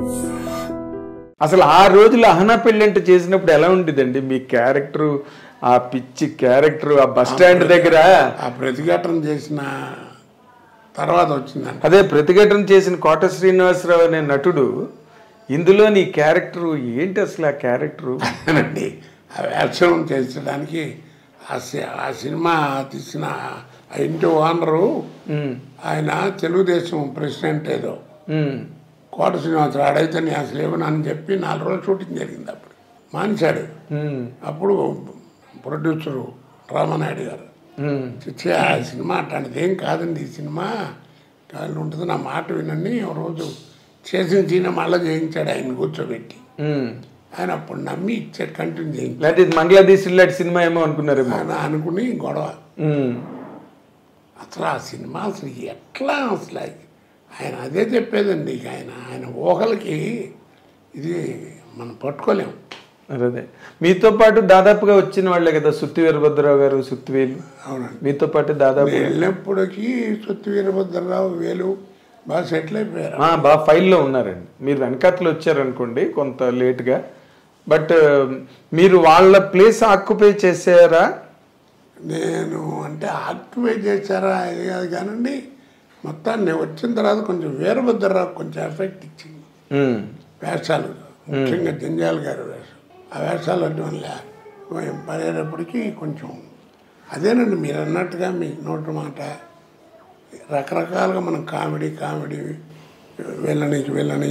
అసలు ఆ రోజులు అహనా పెళ్ళంటే చేసినప్పుడు ఎలా ఉండేదండి మీ క్యారెక్టర్ ఆ పిచ్చి క్యారెక్టర్ ఆ బస్ స్టాండ్ దగ్గర ఆ ప్రతిఘటన చేసిన తర్వాత వచ్చిందంట అదే ప్రతిఘటన చేసిన కోట శ్రీనివాసరావు అనే నటుడు ఇందులో నీ క్యారెక్టర్ ఏంటి అసలు ఆ క్యారెక్టర్ అండి ఆ వేషం చేసడానికి ఆ సి- ఆ సినిమా తీసిన ఆ ఇంటి ఓనరు ఆయన తెలుగుదేశం ప్రెసిడెంట్ ఏదో కోట శ్రీనివాసరావు ఆడైతే నేను అసలు ఇవ్వను అని చెప్పి నాలుగు రోజులు షూటింగ్ జరిగింది అప్పుడు మానేశాడు అప్పుడు ప్రొడ్యూసరు రామానాయుడు గారు చిచ్చి ఆ సినిమా అట్లాంటిది ఏం కాదండి ఈ సినిమా కాళ్ళు ఉంటుంది నా మాట వినండి ఓ రోజు చేసిన సినిమా మళ్ళీ చేయించాడు ఆయన కూర్చోబెట్టి ఆయన అప్పుడు నమ్మి ఇచ్చాడు కంటిన్యూ చేయించాడు లేకపోతే ఇది బంగ్లాదేశ్ ఇలాంటి సినిమా ఏమో అనుకున్నారేమో ఆయన అనుకుని గొడవ ఉమ్. అసలు ఆ సినిమా అసలు ఎట్లా అసలు అది? ఆయన అదే చెప్పేదండి ఇక ఆయన ఆయన ఊహలకి ఇది మనం పట్టుకోలేము అదే మీతో పాటు దాదాపుగా వచ్చిన వాళ్ళే కదా సుత్తి వీరభద్రరావు గారు సుత్తివేలు అవునండి మీతో పాటు దాదాపు నేను వెళ్ళినప్పటికీ సొత్తు వీరభద్రరావు వేలు బాగా సెటిల్ అయిపోయారు ఆ, బాగా ఫైల్లో ఉన్నారండి మీరు వెనకాతలు వచ్చారనుకోండి కొంత లేట్గా బట్ మీరు వాళ్ళ ప్లేస్ ఆక్యుపై చేసారా నేను అంటే ఆక్టివేట్ చేశారా అది కాదు కానండి మొత్తాన్ని నేను వచ్చిన తర్వాత కొంచెం వీరభద్రరావు కొంచెం ఎఫెక్ట్ ఇచ్చింది ఉమ్. వేషాలు ముఖ్యంగా జంజాల గారి వేషం ఆ వేషాలు అడ్డం వల్ల మేము పడేటప్పటికి కొంచెం అదేనండి మీరు అన్నట్టుగా మీ నోటి మాట రకరకాలుగా మనం కామెడీ కామెడీ వెళ్ళనికి వెళ్ళని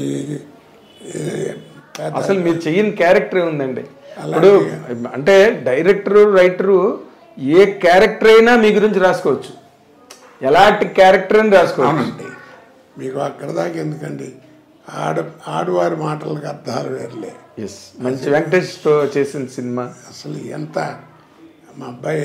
పెద్ద అసలు మీరు చెయ్యని క్యారెక్టర్ ఉందండి ఇప్పుడు అంటే డైరెక్టర్ రైటరు ఏ క్యారెక్టర్ అయినా మీ గురించి రాసుకోవచ్చు ఎలాంటి క్యారెక్టర్ అని రాసుకోవచ్చు అవునండి మీకు అక్కడ దాకా ఎందుకండి ఆడ ఆడవారి మాటలకు అర్థాలు వేరులే ఎస్ మంచి వెంకటేష్తో చేసిన సినిమా అసలు ఎంత మా అబ్బాయి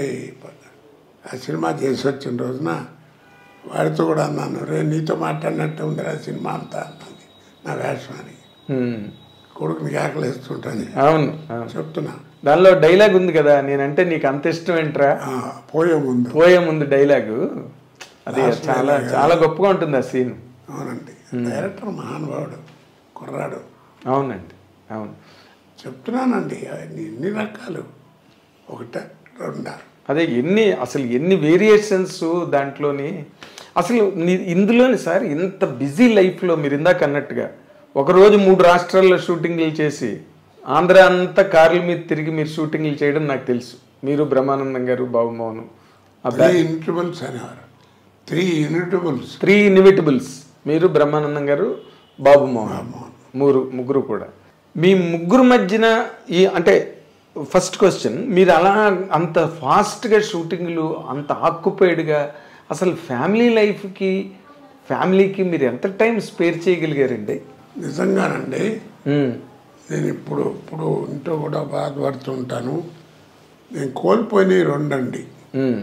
ఆ సినిమా చేసి వచ్చిన రోజున వాడితో కూడా అన్నాను రే నీతో మాట్లాడినట్టు ఉంది ఆ సినిమా అంతా అన్నది నా వేషం అని ఉమ్. కొడుకుని కేకలేస్తుంటాను అవును అవును చెప్తున్నా దానిలో డైలాగ్ ఉంది కదా నేనంటే నీకు అంత ఇష్టం ఏంట్రా ఆ, పోయే ముందు పోయే ముందు డైలాగు అది చాలా చాలా గొప్పగా ఉంటుంది ఆ సీన్ అవునండి డైరెక్టర్ మహానుభావుడు కుర్రాడు అవునండి అవును చెప్తున్నానండి అవన్నీ ఎన్ని రకాలు ఒకట రెండా అదే ఎన్ని అసలు ఎన్ని వేరియేషన్స్ దాంట్లోని అసలు ని- ఇందులోని సార్ ఇంత బిజీ లైఫ్లో మీరు ఇందాక అన్నట్టుగా ఒకరోజు మూడు రాష్ట్రాల్లో షూటింగ్లు చేసి ఆంధ్ర అంతా కార్ల మీద తిరిగి మీరు షూటింగ్లు చేయడం నాకు తెలుసు మీరు బ్రహ్మానందం గారు బాబుమోహన్ త్రీ ఇన్విటబుల్స్ అనేవారు త్రీ ఇన్విటబుల్స్ త్రీ ఇన్విటబుల్స్ మీరు బ్రహ్మానందం గారు బాబుమోహన్ మూరు ముగ్గురు కూడా మీ ముగ్గురు మధ్యన ఈ అంటే ఫస్ట్ క్వశ్చన్ మీరు అలా అంత ఫాస్ట్గా షూటింగ్లు అంత ఆక్యుపైడ్గా అసలు ఫ్యామిలీ లైఫ్కి ఫ్యామిలీకి మీరు ఎంత టైం స్పేర్ చేయగలిగారండి నిజంగానండి ఉమ్, నేను ఇప్పుడు ఇప్పుడు ఇంట్లో కూడా బాధపడుతుంటాను నేను కోల్పోయినవి రెండండి ఉమ్,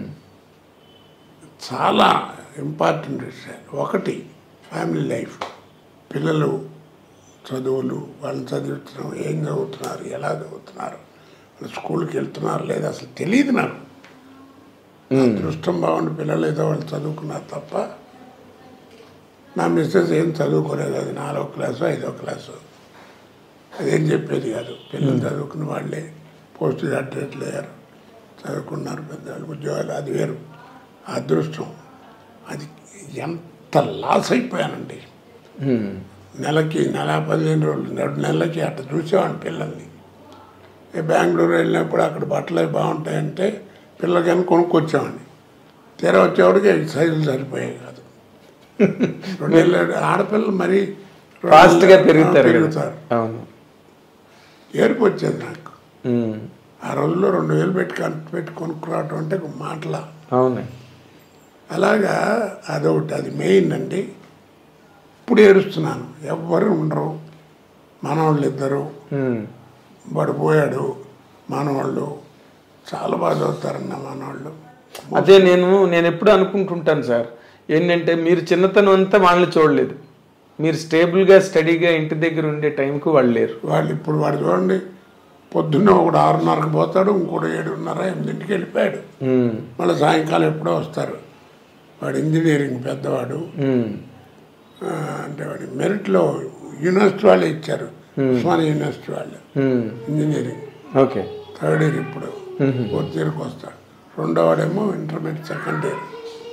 చాలా ఇంపార్టెంట్ విషయాలు ఒకటి ఫ్యామిలీ లైఫ్ పిల్లలు చదువులు వాళ్ళని చదువుతున్నాం ఏం చదువుతున్నారు ఎలా చదువుతున్నారు వాళ్ళు స్కూల్కి వెళ్తున్నారు లేదా అసలు తెలియదు నాకు అదృష్టం బాగుండి పిల్లలు ఏదో వాళ్ళు చదువుకున్నారు తప్ప నా మిస్సెస్ ఏం చదువుకోలేదు అది నాలుగో క్లాసు ఐదో క్లాసు అదేం చెప్పేది కాదు పిల్లలు చదువుకున్న వాళ్ళే పోస్ట్ గ్రాడ్యుయేట్లు అయ్యారు చదువుకున్నారు పెద్దవాళ్ళు ఉద్యోగాలు అది వేరు ఆ అదృష్టం అది ఎంత లాస్ అయిపోయానండి ఉమ్, నెలకి నెల పదిహేను రోజులు రెండు నెలలకి అట్లా చూసేవాడిని పిల్లల్ని ఏ బెంగళూరు వెళ్ళినప్పుడు అక్కడ బట్టలు అవి బాగుంటాయంటే పిల్లలకని కొనుక్కొచ్చేవాడిని తీరా వచ్చేవాడికి సైజులు సరిపోయాయి కాదు రెండు నెలలు ఆడపిల్లలు మరీ రెండు ఫాస్ట్గా నెలలు పెరుగుతారు కదా. పెరుగుతారు అవును ఏడుపు వచ్చేది నాకు ఉమ్, ఆ రోజుల్లో రెండు వేలు పెట్టి కన్- పెట్టి కొనుక్కురావటం అంటే ఒక మాటల అవునండి అలాగా అదొకటి అది మెయిన్ అండి ఇప్పుడు ఏడుస్తున్నాను ఎవ్వరు ఉండరు మనవాళ్ళు ఇద్దరు ఉమ్, వాడు పోయాడు మనవాళ్ళు చాలా బాగా చదువుతారన్న మనవాళ్ళు అదే నేను నేను ఎప్పుడు అనుకుంటుంటాను సార్ ఏంటంటే మీరు చిన్నతనం అంతా వాళ్ళని చూడలేదు మీరు స్టేబుల్గా స్టడీగా ఇంటి దగ్గర ఉండే టైంకు వాళ్ళు లేరు వాళ్ళు ఇప్పుడు వాడు చూడండి పొద్దున్న ఒకడు ఆరున్నరకు పోతాడు ఇంకోటి ఏడున్నర ఎనిమిదింటికి వెళ్ళిపోయాడు ఉమ్, మళ్ళీ సాయంకాలం ఎప్పుడో వస్తారు వాడు ఇంజనీరింగ్ పెద్దవాడు ఉమ్, ఆ, అంటే వాడి మెరిట్లో యూనివర్సిటీ వాళ్ళు ఇచ్చారు ఉస్మానియా యూనివర్సిటీ వాళ్ళు um, engineering okay third year ఇప్పుడు ఫోర్త్ ఇయర్కి వస్తాడు రెండో వాడేమో ఇంటర్మీడియట్ సెకండ్ ఇయర్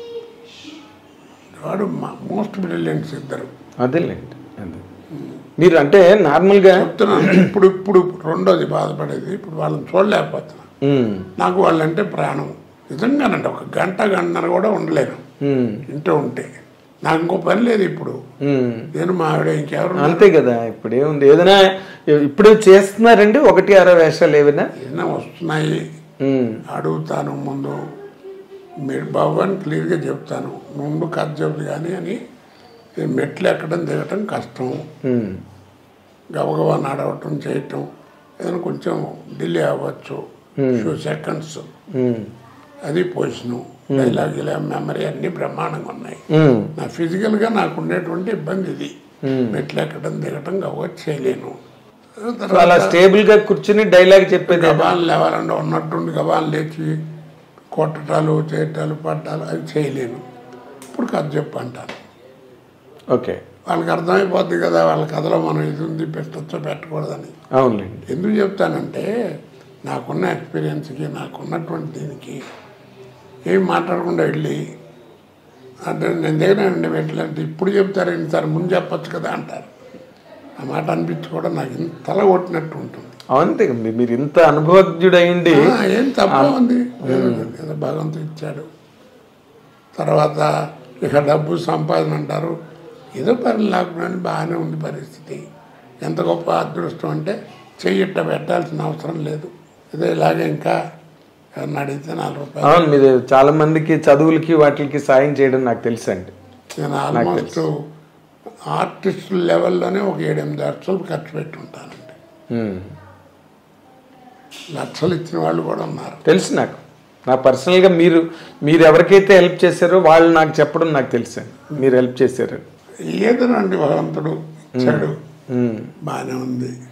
వాడు మోస్ట్ బ్రిలియంట్స్ ఇద్దరు అదేలేండి అదే మీరు అంటే నార్మల్గా చెప్తున్నాను ఇప్పుడు ఇప్పుడు రెండోది బాధపడేది ఇప్పుడు వాళ్ళని చూడలేకపోతున్నా ఉమ్, నాకు వాళ్ళంటే ప్రాణం నిజంగానండి ఒక గంట గంటన్నర కూడా ఉండలేను ఉమ్, ఇంట్లో ఉంటే నాకు ఇంకో పని లేదు ఇప్పుడు ఉమ్. నేను మా ఆవిడ ఇంకెవరు ఉన్నారు? అంతే కదా ఇప్పుడు ఏముంది ఏదైనా ఇప్పుడు చేస్తున్నారండి ఒకటి అర వేషాలు ఏమైనా ఏదైనా వస్తున్నాయి ఉమ్, అడుగుతాను ముందు మీరు బాబు అని క్లియర్గా చెప్తాను ముందు కథ చెబుతుంది కానీ అని ఈ మెట్లు ఎక్కడం దిగటం కష్టం ఉమ్, గబగబా నడవటం చేయటం ఏదైనా కొంచెం డిలే అవ్వచ్చు ఫ్యూ సెకండ్స్ ఉమ్, అది పొజిషను డైలాగ్ ఇలా మెమరీ అన్నీ బ్రహ్మాండంగా ఉన్నాయి ఉమ్, నా ఫిజికల్గా నాకు ఉండేటువంటి ఇబ్బంది ఇది మెట్లు ఎక్కడం దిగటం గవ్వచ్చు చేయలేను అలా స్టేబుల్ గా కూర్చుని డైలాగ్ చెప్పేది గబాలు లేవాలంటే ఉన్నట్టుండి గబాలు లేచి కొట్టటాలు చేయటాలు పట్టాలు అవి చేయలేను ఇప్పుడు కథ చెప్పు అంటాను ఓకే వాళ్ళకి అర్థమైపోద్ది కదా వాళ్ళ కథలో మనం ఇది ఉంది పెట్టచ్చో పెట్టకూడదని అవునులేండి ఎందుకు చెప్తానంటే నాకున్న ఎక్స్పీరియన్స్కి నాకున్నటువంటి దీనికి ఏం మాట్లాడకుండా వెళ్ళి అంటే నేను దగ్గర పెట్టలేంటే ఇప్పుడు చెప్తారు సార్ ముందు చెప్పొచ్చు కదా అంటారు ఆ మాట అనిపించి కూడా నాకు ఇంత తల కొట్టినట్టు ఉంటుంది అంతే మీ- మీరు ఇంత అనుభవజ్ఞుడైండి ఆ, ఏం తప్ప ఉంది ఏదో భగవంతుడు ఇచ్చాడు తర్వాత ఇక డబ్బు సంపాదన అంటారు ఏదో పని లేకుండా బాగానే ఉంది పరిస్థితి ఎంత గొప్ప అదృష్టం అంటే చెయ్యిట్ట పెట్టాల్సిన అవసరం లేదు ఏదో ఇలాగే ఇంకా ఎవరిని అడిగితే నాలుగు రూపాయలు అవును మీరు చాలా మందికి చదువులకి వాటికి సాయం చేయడం నాకు తెలుసండి నేను ఆల్మోస్ట్ ఆర్టిస్ట్ లెవెల్లోనే ఒక ఏడెనిమిది లక్షలు ఖర్చు పెట్టి ఉంటానండి ఉమ్, లక్షలు ఇచ్చిన వాళ్ళు కూడా ఉన్నారు తెలుసు నాకు నా పర్సనల్గా మీరు మీరు ఎవరికైతే హెల్ప్ చేశారో వాళ్ళు నాకు చెప్పడం నాకు తెలుసు మీరు హెల్ప్ చేశారు ఏదోనండి భగవంతుడు ఇచ్చాడు ఉమ్, బాగానే ఉంది